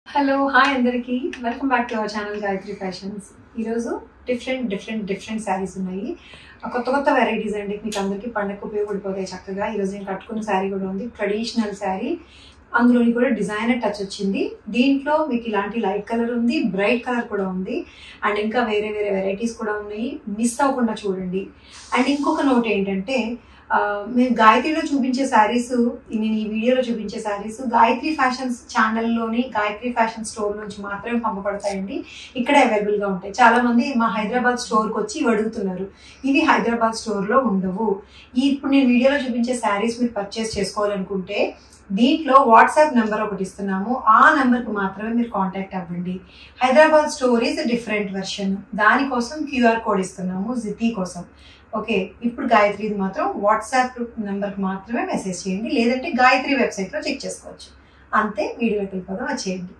hello hi అందరికి welcome back to our channel Gayatri fashions ఈరోజు different different different saris ఉన్నాయి ఆ కొత్త కొత్త వెరైటీస్ అండి మీకు అందరికీ పండగకు ఉపయోగపడిపోతాయి చక్కగా ఈరోజు నేను కట్టుకున్న శారీ కూడా ఉంది ట్రెడిషనల్ శారీ అందులోని కూడా డిజైనర్ టచ్ వచ్చింది దీంట్లో మీకు ఇలాంటి లైట్ కలర్ ఉంది బ్రైట్ కలర్ కూడా ఉంది అండ్ ఇంకా వేరే వేరే వెరైటీస్ కూడా ఉన్నాయి మిస్ అవ్వకుండా చూడండి అండ్ ఇంకొక నోట్ ఏంటంటే ఆ, మేము గాయత్రిలో చూపించే శారీస్ నేను ఈ వీడియోలో చూపించే శారీస్ గాయత్రి ఫ్యాషన్స్ ఛానల్లోని గాయత్రి ఫ్యాషన్ స్టోర్ నుంచి మాత్రమే పంపబడతాయండి ఇక్కడ అవైలబుల్ గా ఉంటాయి చాలా మంది మా హైదరాబాద్ స్టోర్కి వచ్చి ఇవి అడుగుతున్నారు ఇవి హైదరాబాద్ స్టోర్లో ఉండవు ఈ ఇప్పుడు నేను వీడియోలో చూపించే శారీస్ మీరు పర్చేస్ చేసుకోవాలనుకుంటే దీంట్లో వాట్సాప్ నెంబర్ ఒకటి ఇస్తున్నాము ఆ నెంబర్కి మాత్రమే మీరు కాంటాక్ట్ అవ్వండి Hyderabad store is different version దానికోసం క్యూఆర్ కోడ్ ఇస్తున్నాము జితి కోసం ఓకే ఇప్పుడు గాయత్రిది మాత్రం వాట్సాప్ నెంబర్కి మాత్రమే మెసేజ్ చేయండి లేదంటే గాయత్రి వెబ్సైట్లో చెక్ చేసుకోవచ్చు అంతే వీడియోకి వెళ్ళిపోదాం వచ్చేయండి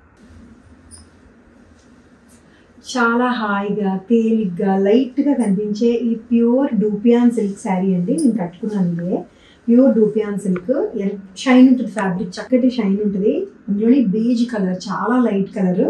చాలా హాయిగా తేలిగ్గా లైట్గా కనిపించే ఈ ప్యూర్ డూపియాన్ సిల్క్ శారీ అండి నేను కట్టుకున్నాను ఇదే ప్యూర్ డూపియాన్ సిల్క్ షైన్ ఉంటుంది ఫ్యాబ్రిక్ చక్కటి షైన్ ఉంటుంది అందులోని బేజ్ కలర్ చాలా light colour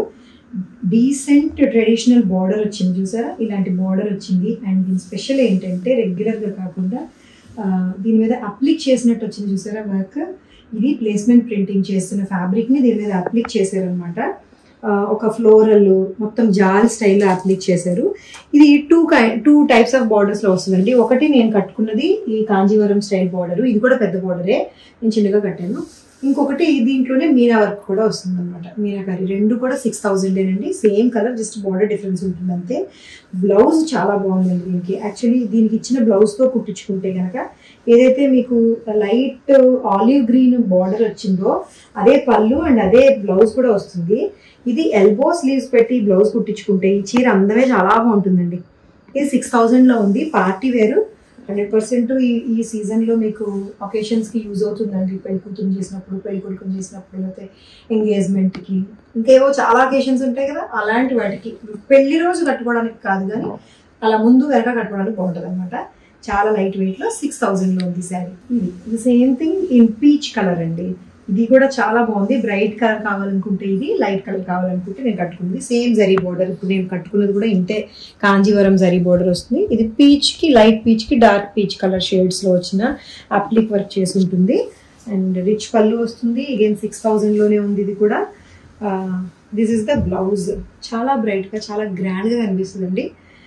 decent traditional border వచ్చింది చూసారా ఇలాంటి బార్డర్ వచ్చింది అండ్ దీని స్పెషల్ ఏంటంటే రెగ్యులర్గా కాకుండా ఆ, దీని మీద అప్లిక్ చేసినట్టు వచ్చింది చూసారా వర్క్ ఇది ప్లేస్మెంట్ ప్రింటింగ్ చేస్తున్న ఫ్యాబ్రిక్ని దీని మీద అప్లిక్ చేశారనమాట ఒక ఫ్లోరల్ మొత్తం జాల్ స్టైల్లో అప్లిక్ చేశారు ఇది టూ కై టూ టైప్స్ ఆఫ్ బార్డర్స్లో వస్తుందండి ఒకటి నేను కట్టుకున్నది ఈ కాంజీవరం స్టైల్ బార్డర్ ఇది కూడా పెద్ద బార్డరే నేను చిన్నగా కట్టాను ఇంకొకటి దీంట్లోనే మీనా వర్క్ కూడా వస్తుంది అనమాట మీనాకారి రెండు కూడా సిక్స్ థౌజండేనండి same colour just border difference ఉంటుంది అంతే బ్లౌజ్ చాలా బాగుందండి దీనికి యాక్చువల్లీ దీనికి ఇచ్చిన బ్లౌజ్తో కుట్టించుకుంటే కనుక ఏదైతే మీకు లైట్ ఆలివ్ గ్రీన్ బార్డర్ వచ్చిందో అదే పళ్ళు అండ్ అదే బ్లౌజ్ కూడా వస్తుంది ఇది ఎల్బో స్లీవ్స్ పెట్టి బ్లౌజ్ కుట్టించుకుంటే ఈ చీర అందమే చాలా బాగుంటుందండి ఇది సిక్స్ థౌజండ్లో ఉంది పార్టీ వేరు హండ్రెడ్ పర్సెంట్ ఈ ఈ సీజన్లో మీకు ఒకేషన్స్కి యూజ్ అవుతుందండి పెళ్లి కూతురు చేసినప్పుడు పెళ్లి కొడుకుని చేసినప్పుడు లేకపోతే ఎంగేజ్మెంట్కి ఇంకేవో చాలా ఒకేషన్స్ ఉంటాయి కదా అలాంటి వాటికి పెళ్లి రోజు కట్టుకోవడానికి కాదు కానీ అలా ముందు వెనక కట్టుకోవడానికి బాగుంటుంది అనమాట చాలా లైట్ వెయిట్లో సిక్స్ థౌజండ్లో ఉంది శారీ ఇది ఇది same thing in peach colour అండి ఇది కూడా చాలా బాగుంది బ్రైట్ కలర్ కావాలనుకుంటే ఇది లైట్ కలర్ కావాలనుకుంటే నేను కట్టుకుంది సేమ్ జరీ బోర్డర్ ఇప్పుడు నేను కట్టుకున్నది కూడా ఇంతే కాంజీవరం జరీ బోర్డర్ వస్తుంది ఇది పీచ్కి లైట్ పీచ్కి డార్క్ పీచ్ కలర్ షేడ్స్లో వచ్చిన అప్లిక్ వర్క్ చేసి ఉంటుంది అండ్ రిచ్ పళ్ళు వస్తుంది అగైన్ సిక్స్ థౌజండ్లోనే ఉంది ఇది కూడా దిస్ ఇస్ ద బ్లౌజ్ చాలా బ్రైట్గా చాలా గ్రాండ్గా కనిపిస్తుందండి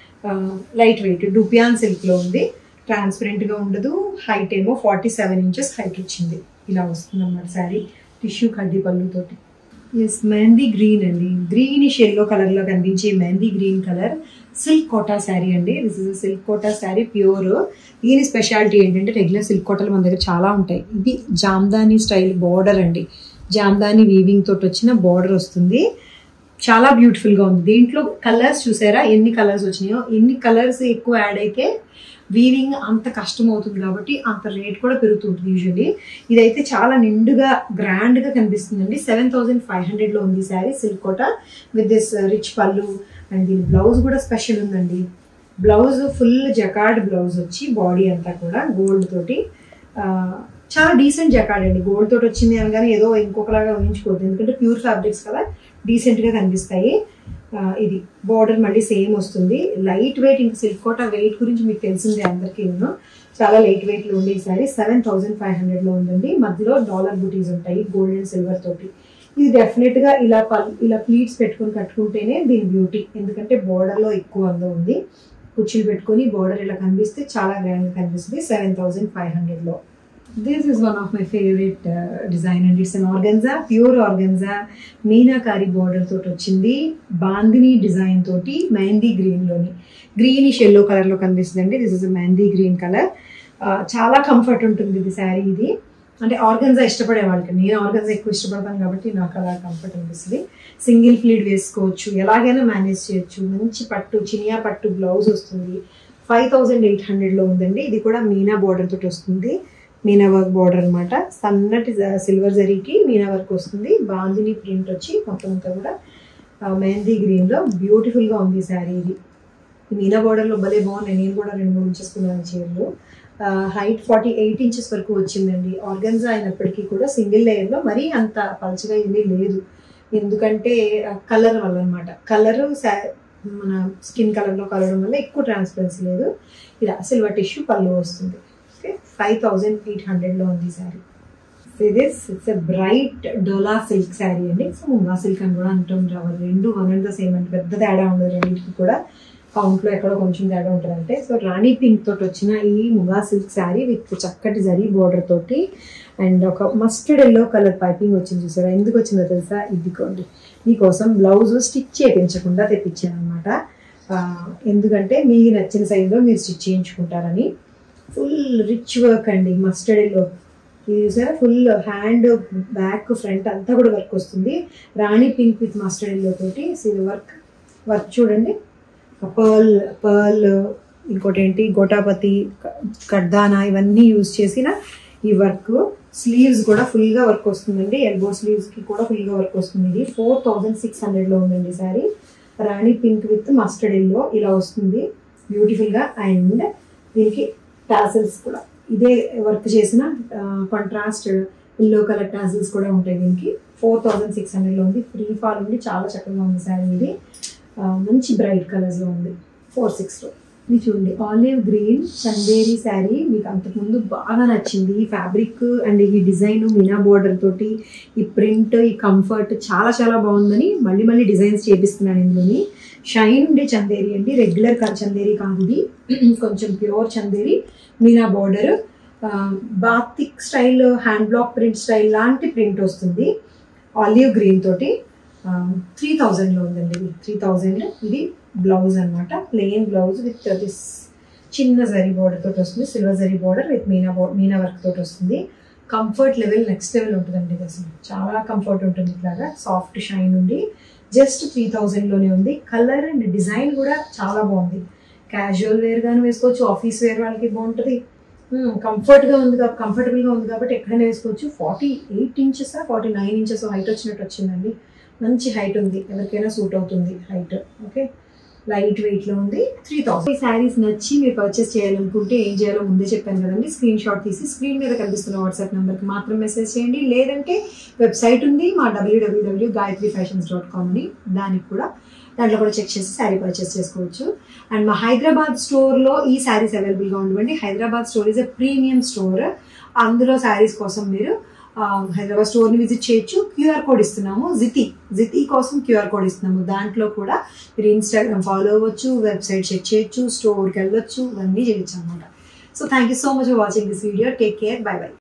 లైట్ వెయిట్ డూపియాన్ సిల్క్లో ఉంది ట్రాన్స్పరెంట్గా ఉండదు హైట్ ఏమో ఫార్టీ సెవెన్ ఇంచెస్ హైట్ వచ్చింది ఇలా వస్తుంది అన్నమాట శారీ టిష్యూ కడ్డీ పళ్ళుతోటి ఎస్ మెహందీ గ్రీన్ అండి గ్రీనిష్ ఎల్లో కలర్లో కనిపించే mehndi green colour silk kota sari అండి this is silk kota sari pure దీని స్పెషాలిటీ ఏంటంటే రెగ్యులర్ సిల్క్ కోటాలు మన దగ్గర చాలా ఉంటాయి ఇది జామ్దాని స్టైల్ బార్డర్ అండి జామ్దాని వీవింగ్ తోటి వచ్చిన బార్డర్ వస్తుంది చాలా బ్యూటిఫుల్గా ఉంది దీంట్లో కలర్స్ చూసారా ఎన్ని కలర్స్ వచ్చినాయో ఎన్ని కలర్స్ ఎక్కువ యాడ్ అయితే వీవింగ్ అంత కష్టం అవుతుంది కాబట్టి అంత రేట్ కూడా పెరుగుతుంటుంది యూజువల్లీ ఇదైతే చాలా నిండుగా గ్రాండ్గా కనిపిస్తుందండి సెవెన్ థౌసండ్ ఫైవ్ హండ్రెడ్లో ఉంది sari silk kota with this rich పళ్ళు అండ్ దీని బ్లౌజ్ కూడా స్పెషల్ ఉందండి బ్లౌజ్ ఫుల్ జకార్డ్ బ్లౌజ్ వచ్చి బాడీ అంతా కూడా గోల్డ్ తోటి ఆ, చాలా డీసెంట్ జకార్డ్ అండి గోల్డ్ తోటి వచ్చింది అనగానే ఏదో ఇంకొకలాగా ఊహించుకోవద్దు ఎందుకంటే ప్యూర్ ఫ్యాబ్రిక్స్ కదా డీసెంట్గా కనిపిస్తాయి ఆ, ఇది బార్డర్ మళ్ళీ సేమ్ వస్తుంది లైట్ వెయిట్ ఇంకా సిల్క్ కోట వెయిట్ గురించి మీకు తెలిసిందే అందరికీ నేను చాలా లైట్ వెయిట్ లో ఉండే ఈ sari seven thousand five hundred లో ఉందండి మధ్యలో డాలర్ బుటీస్ ఉంటాయి గోల్డ్ అండ్ సిల్వర్ తోటి ఇది డెఫినెట్ గా ఇలా పల్ ఇలా ప్లీట్స్ పెట్టుకొని కట్టుకుంటేనే దీని బ్యూటీ ఎందుకంటే border లో ఎక్కువ అందం ఉంది కుర్చీలు పెట్టుకొని బార్డర్ ఇలా కనిపిస్తే చాలా గ్రాండ్ గా కనిపిస్తుంది సెవెన్ థౌసండ్ ఫైవ్ హండ్రెడ్ లో this is one of my favourite design and it's an organza pure organza meenakari border తోటి వచ్చింది బాందిని డిజైన్ తోటి మెహందీ గ్రీన్ లోని గ్రీనిష్ ఎల్లో కలర్ లో కనిపిస్తుంది this is mehndi green colour చాలా కంఫర్ట్ ఉంటుంది ఇది శారీ ఇది అంటే ఆర్గన్జా ఇష్టపడే వాళ్ళకి నేను ఆర్గన్జా ఎక్కువ ఇష్టపడతాను కాబట్టి నాకు అలా కంఫర్ట్ అనిపిస్తుంది సింగిల్ ప్లీడ్ వేసుకోవచ్చు ఎలాగైనా మేనేజ్ చేయొచ్చు మంచి పట్టు చినియా పట్టు బ్లౌజ్ వస్తుంది ఫైవ్ థౌజండ్ ఎయిట్ హండ్రెడ్లో ఉందండి ఇది కూడా మీనా బార్డర్ తోటి వస్తుంది మీనా వర్క్ బార్డర్ అనమాట సన్నటి సిల్వర్ జరీకి మీనా వర్క్ వస్తుంది బాందిని ప్రింట్ వచ్చి మొత్తం అంతా కూడా ఆ, మెహందీ గ్రీన్లో బ్యూటిఫుల్గా ఉంది ఈ శారీ ఇది ఈ మీనా బార్డర్లో భలే బాగున్నాయి నేను కూడా రెండు మూడు ఉంచేసుకున్నాను చీరలు హైట్ ఫార్టీ ఎయిట్ ఇంచెస్ వరకు వచ్చిందండి ఆర్గన్జా అయినప్పటికీ కూడా సింగిల్ లేయర్లో మరీ అంత పలుచగా ఏమీ లేదు ఎందుకంటే కలర్ వల్ల అనమాట కలర్ మన స్కిన్ కలర్లో కలవడం వల్ల ఎక్కువ ట్రాన్స్పరెన్సీ లేదు ఇలా సిల్వర్ టిష్యూ పళ్ళు వస్తుంది ఓకే ఫైవ్ థౌజండ్ ఎయిట్ హండ్రెడ్లో ఉంది sari this it's a bright dola silk sari అండి సో ముంగా సిల్క్ అని కూడా అంటుంటారు రెండు వన్ అండ్ ద సేమ్ అంటే పెద్ద తేడా ఉండదు రెండింటికి కూడా కౌంట్లో ఎక్కడో కొంచెం తేడా ఉంటుందంటే సో రాణి పింక్ తోటి వచ్చిన ఈ ముగా సిల్క్ శారీ విత్ చక్కటి జరీ బోర్డర్ తోటి అండ్ ఒక మస్టర్డ్ ఎల్లో కలర్ పైపింగ్ వచ్చింది చూసారా ఎందుకు వచ్చిందో తెలుసా ఇదిగోండి మీకోసం బ్లౌజ్ స్టిచ్ చేయించకుండా తెప్పించాను అనమాట ఎందుకంటే మీకు నచ్చిన సైజులో మీరు స్టిచ్ చేయించుకుంటారని ఫుల్ రిచ్ వర్క్ అండి మస్టర్డ్ ఎల్లో ఇది చూసారా ఫుల్ హ్యాండ్ బ్యాక్ ఫ్రంట్ అంతా కూడా వర్క్ వస్తుంది rani pink with mustard yellow తోటి వర్క్ వర్క్ చూడండి పర్ల్ పర్ల్ ఇంకోటి ఏంటి గోటాపతి కడ్దానా ఇవన్నీ యూజ్ చేసిన ఈ వర్క్ స్లీవ్స్ కూడా ఫుల్గా వర్క్ వస్తుందండి ఎల్బో స్లీవ్స్కి కూడా ఫుల్గా వర్క్ వస్తుంది ఇది ఫోర్ థౌజండ్ సిక్స్ హండ్రెడ్లో ఉందండి sari rani pink with mustard yellow ఇలా వస్తుంది బ్యూటిఫుల్గా అండ్ దీనికి టాసల్స్ కూడా ఇదే వర్క్ చేసిన కాంట్రాస్ట్ ఎల్లో కలర్ టాసల్స్ కూడా ఉంటాయి దీనికి ఫోర్ థౌజండ్ సిక్స్ హండ్రెడ్లో ఉంది ఫ్రీ ఫాల్ ఉంది చాలా చక్కగా ఉంది శారీ ఇది మంచి బ్రైట్ కలర్స్లో ఉంది ఫోర్ సిక్స్లో ఇది చూడండి ఆలివ్ గ్రీన్ చందేరి శారీ మీకు అంతకుముందు బాగా నచ్చింది ఈ ఫ్యాబ్రిక్ అండ్ ఈ డిజైన్ మీనా బోర్డర్ తోటి ఈ ప్రింట్ ఈ కంఫర్ట్ చాలా చాలా బాగుందని మళ్ళీ మళ్ళీ డిజైన్స్ చేపిస్తున్నాను ఇందులోని షైన్ ఉండే చందేరి అండి రెగ్యులర్ చందేరి కాదు ఇది కొంచెం pure Chanderi meena border batik style hand block print style లాంటి ప్రింట్ వస్తుంది ఆలివ్ గ్రీన్ తోటి త్రీ థౌజండ్లో ఉందండి ఇది త్రీ థౌజండ్ ఇది బ్లౌజ్ అనమాట ప్లెయిన్ బ్లౌజ్ విత్ దిస్ చిన్న జరీ బోర్డర్ తోటి వస్తుంది silver zari border with meena బో మీనా వర్క్ తోటి వస్తుంది కంఫర్ట్ లెవెల్ నెక్స్ట్ లెవెల్ ఉంటుందండి ఇది అసలు చాలా కంఫర్ట్ ఉంటుంది ఇట్లాగా సాఫ్ట్ షైన్ ఉండి జస్ట్ త్రీ థౌజండ్లోనే ఉంది కలర్ అండ్ డిజైన్ కూడా చాలా బాగుంది క్యాజువల్ వేర్ గాను వేసుకోవచ్చు ఆఫీస్ వేర్ వాళ్ళకి బాగుంటుంది కంఫర్ట్గా ఉంది కాబట్టి కంఫర్టబుల్గా ఉంది కాబట్టి ఎక్కడైనా వేసుకోవచ్చు forty eight inches forty nine inches height వచ్చినట్టు వచ్చిందండి మంచి హైట్ ఉంది ఎవరికైనా సూట్ అవుతుంది హైట్ ఓకే లైట్ వెయిట్లో ఉంది త్రీ థౌసండ్ ఈ శారీస్ నచ్చి మీరు పర్చేస్ చేయాలనుకుంటే ఏం చేయాలో ముందే చెప్పాను కదండి స్క్రీన్ షాట్ తీసి స్క్రీన్ మీద కనిపిస్తున్న వాట్సాప్ నెంబర్కి మాత్రం మెసేజ్ చేయండి లేదంటే వెబ్సైట్ ఉంది మా W W W Gayatri fashions dot com అని దానికి కూడా దాంట్లో కూడా చెక్ చేసి శారీ పర్చేస్ చేసుకోవచ్చు అండ్ మా హైదరాబాద్ స్టోర్లో ఈ శారీస్ అవైలబుల్గా ఉండవండి Hyderabad store is a premium store అందులో శారీస్ కోసం మీరు హైదరాబాద్ స్టోర్ని విజిట్ చేయొచ్చు క్యూఆర్ కోడ్ ఇస్తున్నాము జితి జితి కోసం క్యూఆర్ కోడ్ ఇస్తున్నాము దాంట్లో కూడా మీరు ఇన్స్టాగ్రామ్ ఫాలో అవ్వచ్చు వెబ్సైట్ చెక్ చేయొచ్చు స్టోర్కి వెళ్ళొచ్చు ఇవన్నీ చేయొచ్చు అనమాట so thank you so much for watching this video take care bye by